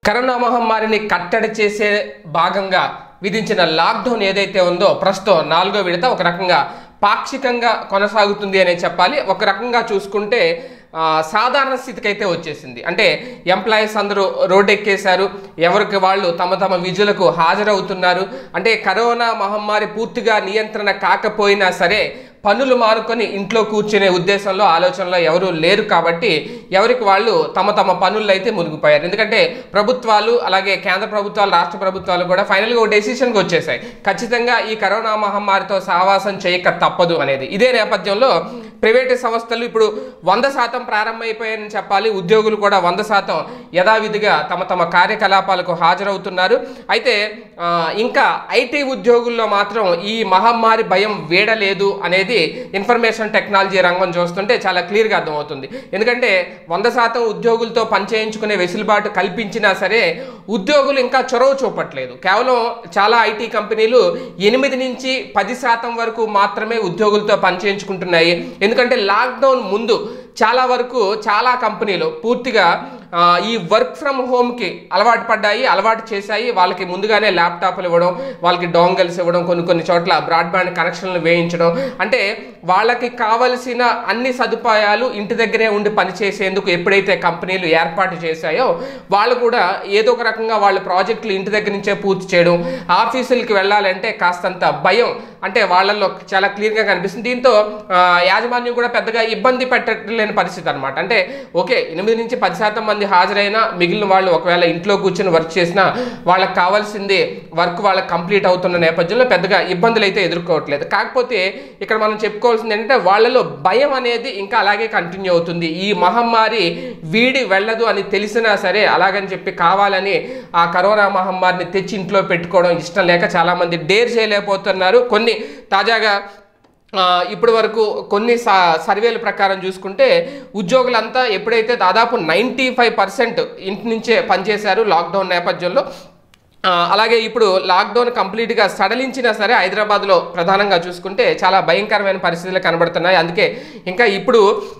corona మహమ్మారిని కట్టడి చేసే భాగంగా విధించిన లాక్డౌన్ ఏదైతే ఉందో ప్రస్తుతం నాలుగో విడత ఒక రకంగా పాక్షికంగా కొనసాగుతుంది అనే చెప్పాలి ఒక రకంగా చూసుకుంటే ఆ, సాధారణ స్థితికి అయితే వచ్చేసింది అంటే ఎంప్లాయీస్ అందరూ రోడ్ ఎక్కేశారు ఎవరికి వాళ్ళు తమ తమ విధులకు హాజరవుతున్నారు అంటే కరోనా మహమ్మారి పూర్తిగా నియంత్రణ కాకపోయినా సరే పనులు మానుకొని ఇంట్లో కూర్చునే ఉద్దేశంలో ఆలోచనలో ఎవరు లేరు కాబట్టి ఎవరికి వాళ్ళు తమ తమ పనుల్లో అయితే మునిగిపోయారు ఎందుకంటే ప్రభుత్వాలు అలాగే కేంద్ర ప్రభుత్వాలు రాష్ట్ర ప్రభుత్వాలు కూడా ఫైనల్గా ఒక డెసిషన్కి వచ్చేసాయి ఖచ్చితంగా ఈ కరోనా మహమ్మారితో సహవాసం చేయక తప్పదు అనేది ఇదే నేపథ్యంలో ప్రైవేటు సంస్థలు ఇప్పుడు వంద శాతం ప్రారంభమైపోయాయని చెప్పాలి ఉద్యోగులు కూడా వంద శాతం యథావిధిగా తమ తమ కార్యకలాపాలకు హాజరవుతున్నారు అయితే ఆ, ఇంకా ఐటీ ఉద్యోగుల్లో మాత్రం ఈ మహమ్మారి భయం వీడలేదు అనేది ఇన్ఫర్మేషన్ టెక్నాలజీ రంగం చూస్తుంటే చాలా క్లియర్గా అర్థమవుతుంది ఎందుకంటే వంద శాతం ఉద్యోగులతో పనిచేయించుకునే వెసులుబాటు కల్పించినా సరే ఉద్యోగులు ఇంకా చొరవ చూపట్లేదు కేవలం చాలా ఐటీ కంపెనీలు ఎనిమిది నుంచి పది శాతం వరకు మాత్రమే ఉద్యోగులతో పనిచేయించుకుంటున్నాయి ఎందుకంటే లాక్డౌన్ ముందు చాలా వరకు చాలా కంపెనీలు పూర్తిగా ఆ, ఈ వర్క్ ఫ్రమ్ హోమ్కి అలవాటు పడ్డాయి అలవాటు చేశాయి వాళ్ళకి ముందుగానే ల్యాప్టాప్లు ఇవ్వడం వాళ్ళకి డోంగల్స్ ఇవ్వడం కొన్ని కొన్ని చోట్ల బ్రాడ్బ్యాండ్ కనెక్షన్లు వేయించడం అంటే వాళ్ళకి కావలసిన అన్ని సదుపాయాలు ఇంటి దగ్గరే ఉండి పనిచేసేందుకు ఎప్పుడైతే కంపెనీలు ఏర్పాటు చేశాయో వాళ్ళు కూడా ఏదో ఒక రకంగా వాళ్ళ ప్రాజెక్టులు ఇంటి దగ్గర నుంచే పూర్తి చేయడం ఆఫీసులకి వెళ్ళాలంటే కాస్తంత భయం అంటే వాళ్ళల్లో చాలా క్లియర్గా కనిపిస్తుంది దీంతో ఆ, యాజమాన్యం కూడా పెద్దగా ఇబ్బంది పెట్టలేని పరిస్థితి అనమాట అంటే ఓకే ఎనిమిది నుంచి పది శాతం మంది హాజరైనా మిగిలిన వాళ్ళు ఒకవేళ ఇంట్లో కూర్చొని వర్క్ చేసినా వాళ్ళకి కావాల్సింది వర్క్ వాళ్ళకి కంప్లీట్ అవుతున్న నేపథ్యంలో పెద్దగా ఇబ్బందులు అయితే ఎదుర్కోవట్లేదు కాకపోతే ఇక్కడ మనం చెప్పుకోవాల్సింది ఏంటంటే వాళ్ళలో భయం అనేది ఇంకా అలాగే కంటిన్యూ అవుతుంది ఈ మహమ్మారి వీడి వెళ్ళదు అని తెలిసినా సరే అలాగని చెప్పి కావాలని ఆ కరోనా మహమ్మారిని తెచ్చి ఇంట్లో పెట్టుకోవడం ఇష్టం లేక చాలామంది డేర్ చేయలేకపోతున్నారు కొన్ని తాజాగా ఆ, ఇప్పటి వరకు కొన్ని స- సర్వేల ప్రకారం చూసుకుంటే ఉద్యోగులంతా ఎప్పుడైతే దాదాపు నైంటీ ఫైవ్ పర్సెంట్ ఇంటి నుంచే పనిచేశారు లాక్డౌన్ నేపథ్యంలో ఆ, అలాగే ఇప్పుడు లాక్డౌన్ కంప్లీట్గా సడలించినా సరే హైదరాబాద్లో ప్రధానంగా చూసుకుంటే చాలా భయంకరమైన పరిస్థితులు కనబడుతున్నాయి అందుకే ఇంకా ఇప్పుడు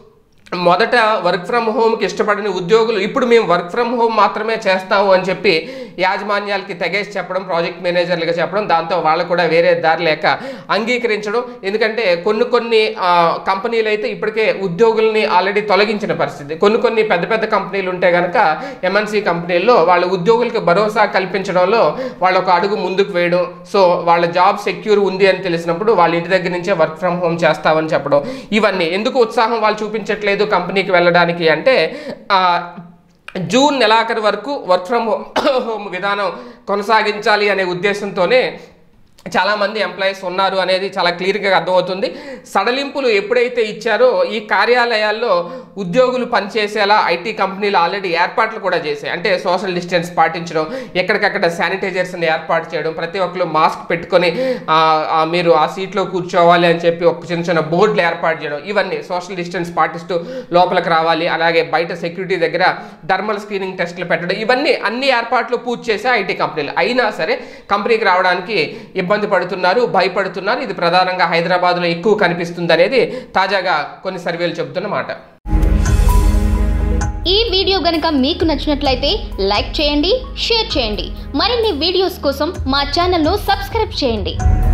మొదట వర్క్ ఫ్రమ్ హోమ్కి ఇష్టపడిన ఉద్యోగులు ఇప్పుడు మేము వర్క్ ఫ్రమ్ హోమ్ మాత్రమే చేస్తాము అని చెప్పి యాజమాన్యాలకి తెగేసి చెప్పడం ప్రాజెక్ట్ మేనేజర్లుగా చెప్పడం దాంతో వాళ్ళు కూడా వేరే దారి లేక అంగీకరించడం ఎందుకంటే కొన్ని కొన్ని ఆ, కంపెనీలు అయితే ఇప్పటికే ఉద్యోగుల్ని ఆల్రెడీ తొలగించిన పరిస్థితి కొన్ని కొన్ని పెద్ద పెద్ద కంపెనీలు ఉంటే కనుక ఎంఎన్సీ కంపెనీల్లో వాళ్ళ ఉద్యోగులకు భరోసా కల్పించడంలో వాళ్ళు ఒక అడుగు ముందుకు వేయడం సో వాళ్ళ జాబ్ సెక్యూర్ ఉంది అని తెలిసినప్పుడు వాళ్ళ ఇంటి దగ్గర నుంచే వర్క్ ఫ్రమ్ హోమ్ చేస్తామని చెప్పడం ఇవన్నీ ఎందుకు ఉత్సాహం వాళ్ళు చూపించట్లేదు కంపెనీకి వెళ్ళడానికి అంటే ఆ, జూన్ నెలాఖరు వరకు వర్క్ ఫ్రమ్ హోమ్ విధానం కొనసాగించాలి అనే ఉద్దేశంతోనే చాలామంది ఎంప్లాయీస్ ఉన్నారు అనేది చాలా క్లియర్గా అర్థమవుతుంది సడలింపులు ఎప్పుడైతే ఇచ్చారో ఈ కార్యాలయాల్లో ఉద్యోగులు పనిచేసేలా ఐటీ కంపెనీలు ఆల్రెడీ ఏర్పాట్లు కూడా చేశాయి అంటే సోషల్ డిస్టెన్స్ పాటించడం ఎక్కడికక్కడ శానిటైజర్స్ని ఏర్పాటు చేయడం ప్రతి ఒక్కరు మాస్క్ పెట్టుకొని ఆ, ఆ, మీరు ఆ సీట్లో కూర్చోవాలి అని చెప్పి ఒక చిన్న చిన్న బోర్డులు ఏర్పాటు చేయడం ఇవన్నీ సోషల్ డిస్టెన్స్ పాటిస్తూ లోపలికి రావాలి అలాగే బయట సెక్యూరిటీ దగ్గర థర్మల్ స్క్రీనింగ్ టెస్టులు పెట్టడం ఇవన్నీ అన్ని ఏర్పాట్లు పూర్తి చేసే ఐటీ కంపెనీలు అయినా సరే కంపెనీకి రావడానికి ఇబ్బంది పడుతున్నారు భయపడుతున్నారు ఇది ప్రధానంగా హైదరాబాద్లో ఎక్కువ కనిపిస్తుంది అనేది తాజాగా కొన్ని సర్వేలు చెబుతున్నమాట ఈ వీడియో గనుక మీకు నచ్చినట్లయితే లైక్ చేయండి షేర్ చేయండి మరిన్ని వీడియోస్ కోసం మా ఛానల్ను సబ్స్క్రైబ్ చేయండి